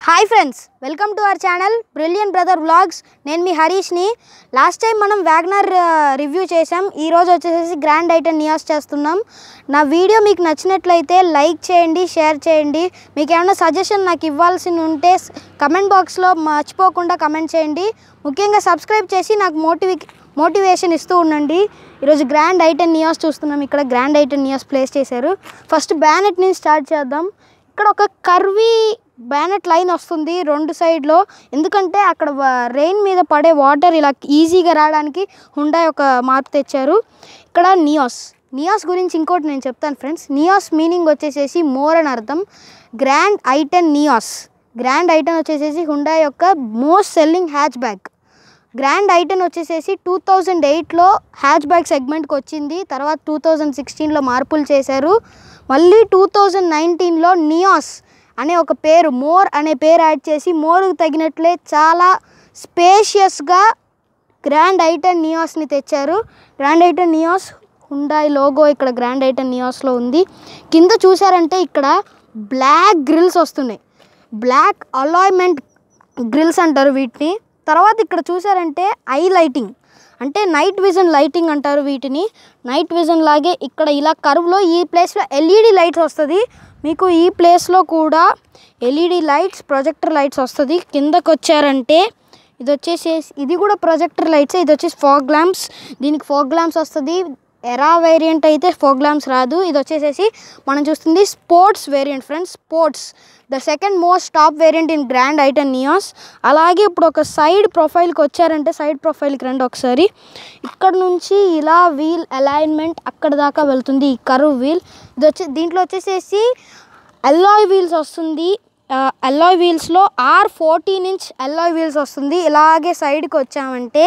hi friends welcome to our channel brilliant brother vlogs నేను మీ హరీష్ని లాస్ట్ టైం మనం వ్యాగ్నర్ రివ్యూ చేసాం ఈ రోజు వచ్చేసి గ్రాండ్ ఐటెన్ నియాస్ చేస్తున్నాం నా వీడియో మీకు నచ్చినట్లయితే లైక్ చేయండి షేర్ చేయండి మీకు ఏమైనా సజెషన్ నాకు ఇవ్వాల్సి ఉంటే కమెంట్ బాక్స్లో మర్చిపోకుండా కమెంట్ చేయండి ముఖ్యంగా సబ్స్క్రైబ్ చేసి నాకు మోటివి మోటివేషన్ ఇస్తూ ఉండండి ఈరోజు గ్రాండ్ ఐటెన్ నియాస్ చూస్తున్నాం ఇక్కడ గ్రాండ్ ఐటెన్ నియాస్ ప్లేస్ చేశారు ఫస్ట్ బ్యానెట్ నుంచి స్టార్ట్ చేద్దాం ఇక్కడ ఒక కర్వీ బ్యానెట్ లైన్ వస్తుంది రెండు సైడ్లో ఎందుకంటే అక్కడ రెయిన్ మీద పడే వాటర్ ఇలా ఈజీగా రావడానికి హుండా ఒక మార్పు తెచ్చారు ఇక్కడ నియాస్ నియాస్ గురించి ఇంకోటి నేను చెప్తాను ఫ్రెండ్స్ నియాస్ మీనింగ్ వచ్చేసేసి మోర్ అని అర్థం grand I ten Nios grand I ten వచ్చేసేసి హుండా యొక్క most selling hatchback grand I ten వచ్చేసేసి టూ థౌజండ్ ఎయిట్లో హ్యాచ్ బ్యాగ్ సెగ్మెంట్కి వచ్చింది తర్వాత టూ థౌజండ్ సిక్స్టీన్లో మార్పులు చేశారు మళ్ళీ టూ థౌజండ్ నైన్టీన్లో నియాస్ అనే ఒక పేరు మోర్ అనే పేరు యాడ్ చేసి మోర్కి తగినట్లే చాలా స్పేషియస్గా గ్రాండ్ ఐటెన్ నియాస్ని తెచ్చారు grand I ten Nios Hyundai logo ఇక్కడ గ్రాండ్ ఐటెన్ నియాస్లో ఉంది కింద చూసారంటే ఇక్కడ బ్లాక్ గ్రిల్స్ వస్తున్నాయి బ్లాక్ అలాయ్మెంట్ గ్రిల్స్ అంటారు వీటిని తర్వాత ఇక్కడ చూసారంటే ఐ లైటింగ్ అంటే నైట్ విజన్ లైటింగ్ అంటారు వీటిని నైట్ విజన్ లాగే ఇక్కడ ఇలా కర్వ్లో ఈ ప్లేస్లో ఎల్ఈడి లైట్స్ వస్తుంది మీకు ఈ ప్లేస్లో కూడా ఎల్ఈడి లైట్స్ ప్రొజెక్టర్ లైట్స్ వస్తుంది కిందకు వచ్చారంటే ఇది వచ్చేసి ఇది కూడా ప్రొజెక్టర్ లైట్స్ ఇది వచ్చేసి ఫాగ్ ల్యాంప్స్ దీనికి ఫాగ్ ల్యాంప్స్ వస్తుంది ఎరా వేరియంట్ అయితే ఫోక్ ల్యాంప్స్ రాదు ఇది వచ్చేసేసి మనం చూస్తుంది sports variant friends sports the second most top variant in grand I ten Nios అలాగే ఇప్పుడు ఒక సైడ్ ప్రొఫైల్కి వచ్చారంటే సైడ్ ప్రొఫైల్కి రండి ఒకసారి ఇక్కడ నుంచి ఇలా వీల్ అలైన్మెంట్ అక్కడ దాకా వెళ్తుంది ఈ కరువ్ వీల్ ఇది వచ్చి దీంట్లో వచ్చేసేసి అల్లాయ్ వీల్స్ వస్తుంది అల్లాయ్ వీల్స్లో R fourteen inch alloy wheels వస్తుంది ఇలాగే సైడ్కి వచ్చామంటే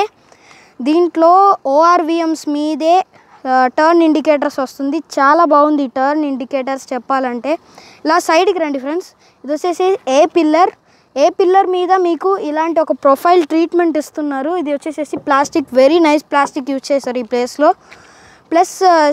దీంట్లో ఓఆర్విఎమ్స్ మీదే టర్న్ ఇండికేటర్స్ వస్తుంది చాలా బాగుంది ఈ టర్న్ ఇండికేటర్స్ చెప్పాలంటే ఇలా సైడ్కి రండి ఫ్రెండ్స్ ఇది వచ్చేసి ఏ పిల్లర్ ఏ పిల్లర్ మీద మీకు ఇలాంటి ఒక ప్రొఫైల్ ట్రీట్మెంట్ ఇస్తున్నారు ఇది వచ్చేసేసి plastic very nice plastic use చేశారు ఈ ప్లేస్లో ప్లస్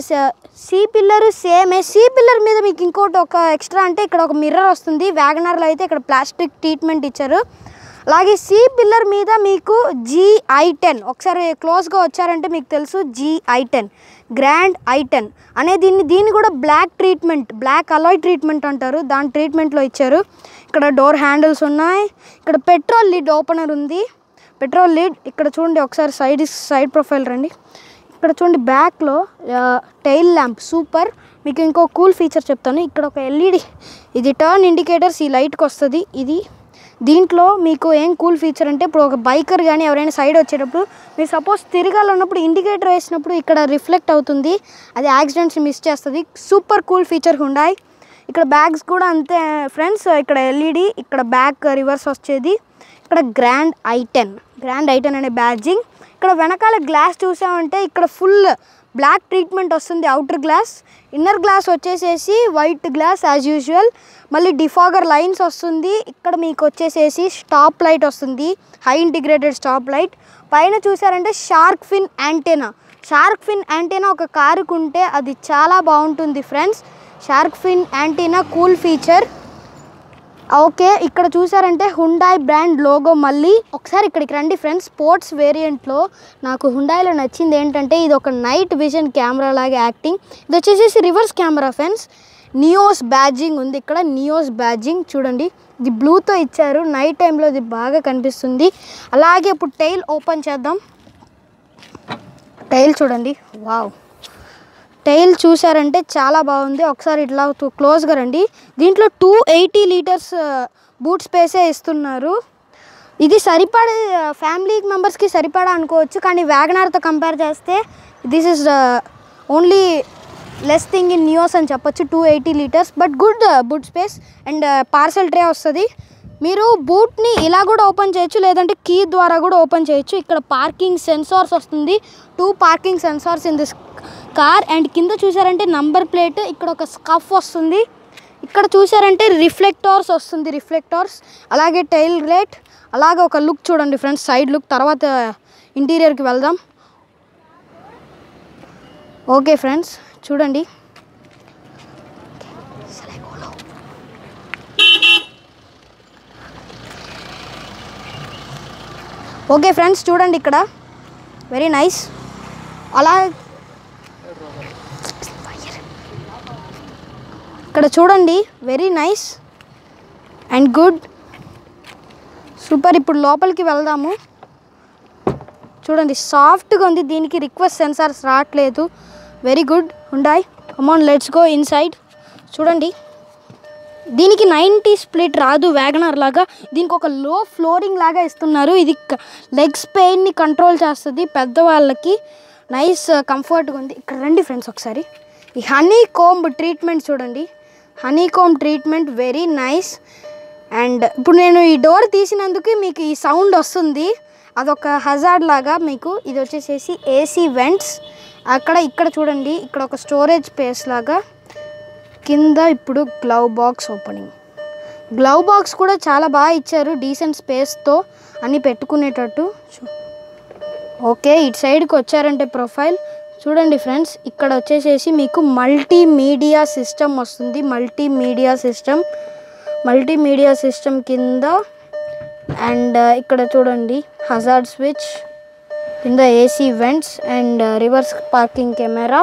సి పిల్లర్ సేమే సి పిల్లర్ మీద మీకు ఇంకోటి ఒక ఎక్స్ట్రా అంటే ఇక్కడ ఒక మిర్రర్ వస్తుంది వ్యాగనర్లో అయితే ఇక్కడ ప్లాస్టిక్ ట్రీట్మెంట్ ఇచ్చారు అలాగే సి పిల్లర్ మీద మీకు జీ ఐ టెన్ ఒకసారి క్లోజ్గా వచ్చారంటే మీకు తెలుసు G I ten grand I ten అనే దీన్ని దీన్ని కూడా black treatment black alloy treatment అంటారు దాని ట్రీట్మెంట్లో ఇచ్చారు ఇక్కడ డోర్ హ్యాండిల్స్ ఉన్నాయి ఇక్కడ పెట్రోల్ లిడ్ ఓపెనర్ ఉంది పెట్రోల్ లిడ్ ఇక్కడ చూడండి ఒకసారి సైడ్ సైడ్ ప్రొఫైల్ రండి ఇక్కడ చూడండి బ్యాక్లో టైల్ ల్యాంప్ సూపర్ మీకు ఇంకో కూల్ ఫీచర్ చెప్తాను ఇక్కడ ఒక ఎల్ఈడి ఇది టర్న్ ఇండికేటర్స్ ఈ లైట్కి వస్తుంది ఇది దీంట్లో మీకు ఏం కూల్ ఫీచర్ అంటే ఇప్పుడు ఒక బైకర్ కానీ ఎవరైనా సైడ్ వచ్చేటప్పుడు మీరు సపోజ్ తిరగాలన్నప్పుడు ఇండికేటర్ వేసినప్పుడు ఇక్కడ రిఫ్లెక్ట్ అవుతుంది అది యాక్సిడెంట్స్ మిస్ చేస్తుంది సూపర్ కూల్ ఫీచర్ హుండాయ్ ఇక్కడ బ్యాగ్స్ కూడా అంతే ఫ్రెండ్స్ ఇక్కడ ఎల్ఈడి ఇక్కడ బ్యాక్ రివర్స్ వచ్చేది ఇక్కడ గ్రాండ్ ఐటెన్ గ్రాండ్ ఐటెన్ అనే బ్యాడ్జింగ్ ఇక్కడ వెనకాల గ్లాస్ చూసామంటే ఇక్కడ ఫుల్ బ్లాక్ ట్రీట్మెంట్ వస్తుంది అవుటర్ గ్లాస్ ఇన్నర్ గ్లాస్ వచ్చేసేసి వైట్ గ్లాస్ యాజ్ యూజువల్ మళ్ళీ డిఫాగర్ లైన్స్ వస్తుంది ఇక్కడ మీకు వచ్చేసేసి స్టాప్ లైట్ వస్తుంది హై ఇంటిగ్రేటెడ్ స్టాప్ లైట్ పైన చూసారంటే shark fin antenna shark fin antenna ఒక కారుకు ఉంటే అది చాలా బాగుంటుంది friends shark fin antenna cool feature okay ఇక్కడ చూసారంటే హుండాయ్ బ్రాండ్ లోగో మళ్ళీ ఒకసారి ఇక్కడికి రండి ఫ్రెండ్స్ స్పోర్ట్స్ వేరియంట్లో నాకు హుండాయ్లో నచ్చింది ఏంటంటే ఇది ఒక నైట్ విజన్ కెమెరా లాగా యాక్టింగ్ ఇది వచ్చేసేసి reverse camera friends Nios badging ఉంది ఇక్కడ నియోస్ బ్యాడ్జింగ్ చూడండి ఇది బ్లూతో ఇచ్చారు నైట్ టైంలో ఇది బాగా కనిపిస్తుంది అలాగే ఇప్పుడు టైల్ ఓపెన్ చేద్దాం టైల్ చూడండి వావ్ టైల్ చూసారంటే చాలా బాగుంది ఒకసారి ఇట్లా క్లోజ్గా రండి దీంట్లో టూ ఎయిటీ లీటర్స్ బూట్ స్పేసే ఇస్తున్నారు ఇది సరిపడే ఫ్యామిలీ మెంబర్స్కి సరిపడా అనుకోవచ్చు కానీ వ్యాగనార్తో కంపేర్ చేస్తే this is only less thing in Nios అని చెప్పొచ్చు two eighty litres but good boot space and parcel tray వస్తుంది మీరు బూట్ని ఇలా కూడా ఓపెన్ చేయొచ్చు లేదంటే కీ ద్వారా కూడా ఓపెన్ చేయొచ్చు ఇక్కడ పార్కింగ్ సెన్సార్స్ వస్తుంది two parking sensors in this car and కింద చూసారంటే నంబర్ ప్లేట్ ఇక్కడ ఒక స్కఫ్ వస్తుంది ఇక్కడ చూసారంటే రిఫ్లెక్టార్స్ వస్తుంది రిఫ్లెక్టార్స్ అలాగే టైల్ రేట్ అలాగే ఒక లుక్ చూడండి ఫ్రెండ్స్ సైడ్ లుక్ తర్వాత ఇంటీరియర్కి వెళ్దాం ఓకే ఫ్రెండ్స్ చూడండి ఓకే ఫ్రెండ్స్ చూడండి ఇక్కడ వెరీ నైస్ అలా ఇక్కడ చూడండి very nice and good super ఇప్పుడు లోపలికి వెళ్దాము చూడండి సాఫ్ట్గా ఉంది దీనికి రిక్వెస్ట్ సెన్సార్స్ రావట్లేదు వెరీ గుడ్ ఉండాయి అమౌన్ లెట్స్ గో ఇన్సైడ్ చూడండి దీనికి నైంటీ స్ప్లిట్ రాదు వ్యాగనర్ లాగా దీనికి ఒక లో ఫ్లోరింగ్ లాగా ఇస్తున్నారు ఇది లెగ్స్ పెయిన్ని కంట్రోల్ చేస్తుంది పెద్దవాళ్ళకి నైస్ కంఫర్ట్గా ఉంది ఇక్కడ రండి ఫ్రెండ్స్ ఒకసారి ఈ హనీ కోంబ్ ట్రీట్మెంట్ చూడండి honeycomb treatment very nice and ఇప్పుడు నేను ఈ డోర్ తీసినందుకు మీకు ఈ సౌండ్ వస్తుంది అదొక హజార్డ్ లాగా మీకు ఇది వచ్చేసేసి ఏసీ వెంట్స్ అక్కడ ఇక్కడ చూడండి ఇక్కడ ఒక స్టోరేజ్ స్పేస్ లాగా కింద ఇప్పుడు glove box opening glove box కూడా చాలా బాగా ఇచ్చారు డీసెంట్ స్పేస్తో అన్ని పెట్టుకునేటట్టు చూ- ఓకే ఇటు సైడ్కి వచ్చారంటే ప్రొఫైల్ చూడండి ఫ్రెండ్స్ ఇక్కడ వచ్చేసేసి మీకు మల్టీమీడియా సిస్టమ్ వస్తుంది మల్టీమీడియా సిస్టమ్ మల్టీమీడియా సిస్టమ్ కింద అండ్ ఇక్కడ చూడండి హజార్డ్ స్విచ్ కింద AC vents and reverse parking camera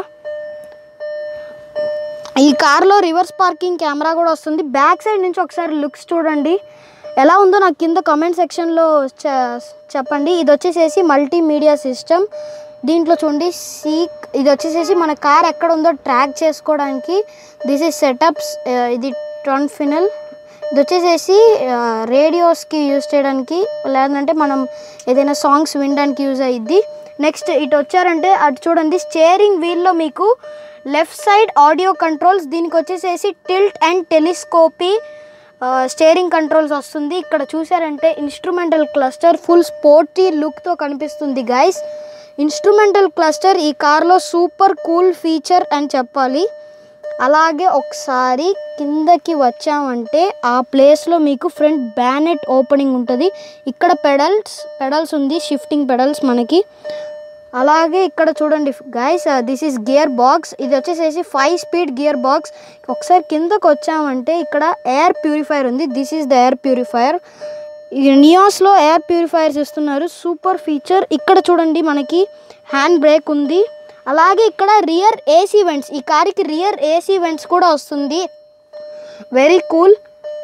ఈ కార్లో రివర్స్ పార్కింగ్ కెమెరా కూడా వస్తుంది బ్యాక్ సైడ్ నుంచి ఒకసారి లుక్స్ చూడండి ఎలా ఉందో నాకు కింద కామెంట్ సెక్షన్లో చె- చెప్పండి ఇది వచ్చేసేసి మల్టీమీడియా సిస్టమ్ దీంట్లో చూడండి సీక్ ఇది వచ్చేసేసి మన కార్ ఎక్కడ ఉందో ట్రాక్ చేసుకోవడానికి దిస్ ఇస్ సెటప్స్ ఇది ట్రాన్ ఫినల్ ఇది వచ్చేసేసి రేడియోస్కి యూజ్ చేయడానికి లేదంటే మనం ఏదైనా సాంగ్స్ వినడానికి యూజ్ అయ్యిద్ది నెక్స్ట్ ఇటు వచ్చారంటే అటు చూడండి స్టేరింగ్ వీల్లో మీకు లెఫ్ట్ సైడ్ ఆడియో కంట్రోల్స్ దీనికి వచ్చేసేసి tilt and telescopic steering controls వస్తుంది ఇక్కడ చూసారంటే ఇన్స్ట్రుమెంటల్ క్లస్టర్ ఫుల్ స్పోర్టీ లుక్తో కనిపిస్తుంది గైస్ ఇన్స్ట్రుమెంటల్ క్లస్టర్ ఈ కార్లో సూపర్ కూల్ ఫీచర్ అని చెప్పాలి అలాగే ఒకసారి కిందకి వచ్చామంటే ఆ ప్లేస్లో మీకు ఫ్రంట్ బ్యానెట్ ఓపెనింగ్ ఉంటుంది ఇక్కడ పెడల్స్ పెడల్స్ ఉంది షిఫ్టింగ్ పెడల్స్ మనకి అలాగే ఇక్కడ చూడండి guys this is gear box ఇది వచ్చేసేసి ఫైవ్ స్పీడ్ గియర్ బాక్స్ ఒకసారి కిందకు వచ్చామంటే ఇక్కడ ఎయిర్ ప్యూరిఫైయర్ ఉంది this is the air purifier నియాస్లో ఎయిర్ ప్యూరిఫైయర్స్ ఇస్తున్నారు సూపర్ ఫీచర్ ఇక్కడ చూడండి మనకి హ్యాండ్ బ్రేక్ ఉంది అలాగే ఇక్కడ రియర్ ఏసీ వెంట్స్ ఈ కార్కి రియర్ ఏసీ వెంట్స్ కూడా వస్తుంది వెరీ కూల్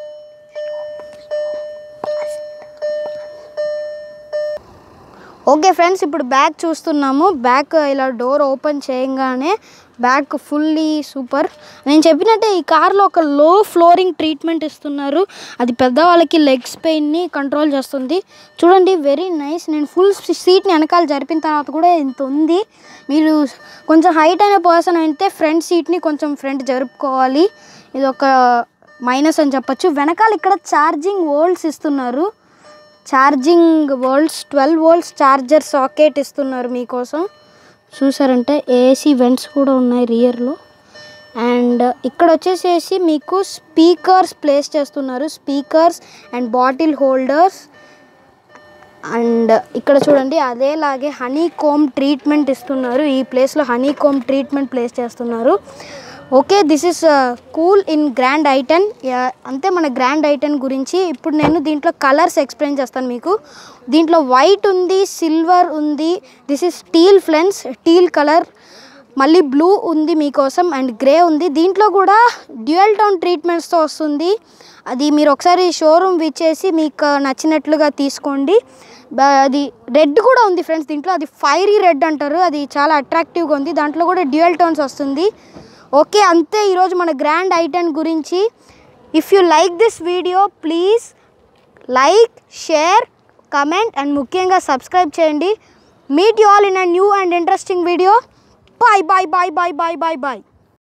ఓకే ఫ్రెండ్స్ ఇప్పుడు బ్యాగ్ చూస్తున్నాము బ్యాగ్ ఇలా డోర్ ఓపెన్ చేయగానే బ్యాగ్ ఫుల్లీ సూపర్ నేను చెప్పినట్టే ఈ కార్లో ఒక లో ఫ్లోరింగ్ ట్రీట్మెంట్ ఇస్తున్నారు అది పెద్దవాళ్ళకి లెగ్స్ పెయిన్ని కంట్రోల్ చేస్తుంది చూడండి వెరీ నైస్ నేను ఫుల్ సీట్ని వెనకాల జరిపిన తర్వాత కూడా ఇంత ఉంది మీరు కొంచెం హైట్ అయిన పర్సన్ అయితే ఫ్రంట్ సీట్ని కొంచెం ఫ్రంట్ జరుపుకోవాలి ఇది ఒక మైనస్ అని చెప్పొచ్చు వెనకాల ఇక్కడ ఛార్జింగ్ వోల్ట్స్ ఇస్తున్నారు charging volts twelve volts charger socket ఇస్తున్నారు మీకోసం చూసారంటే ఏసీ వెంట్స్ కూడా ఉన్నాయి రియర్లో అండ్ ఇక్కడ వచ్చేసేసి మీకు స్పీకర్స్ ప్లేస్ చేస్తున్నారు speakers and bottle holders and ఇక్కడ చూడండి అదేలాగే హనీ కోమ్ ట్రీట్మెంట్ ఇస్తున్నారు ఈ ప్లేస్లో హనీ కోమ్ ట్రీట్మెంట్ ప్లేస్ చేస్తున్నారు okay this is cool in grand i ten అంతే మన గ్రాండ్ ఐటన్ గురించి ఇప్పుడు నేను దీంట్లో కలర్స్ ఎక్స్ప్లెయిన్ చేస్తాను మీకు దీంట్లో వైట్ ఉంది సిల్వర్ ఉంది దిస్ ఇస్ టీల్ ఫ్లెన్స్ టీల్ కలర్ మళ్ళీ బ్లూ ఉంది మీకోసం అండ్ గ్రే ఉంది దీంట్లో కూడా డ్యూయల్ టౌన్ ట్రీట్మెంట్స్తో వస్తుంది అది మీరు ఒకసారి షోరూమ్ విచ్చేసి మీకు నచ్చినట్లుగా తీసుకోండి బ- అది రెడ్ కూడా ఉంది ఫ్రెండ్స్ దీంట్లో అది ఫైరీ రెడ్ అంటారు అది చాలా అట్రాక్టివ్గా ఉంది దాంట్లో కూడా డ్యూయల్ టోన్స్ వస్తుంది ఓకే అంతే ఈరోజు మన గ్రాండ్ ఐటెన్ గురించి if you like this video please like share comment and ముఖ్యంగా సబ్స్క్రైబ్ చేయండి meet you all in a new and interesting video bye bye bye bye bye bye bye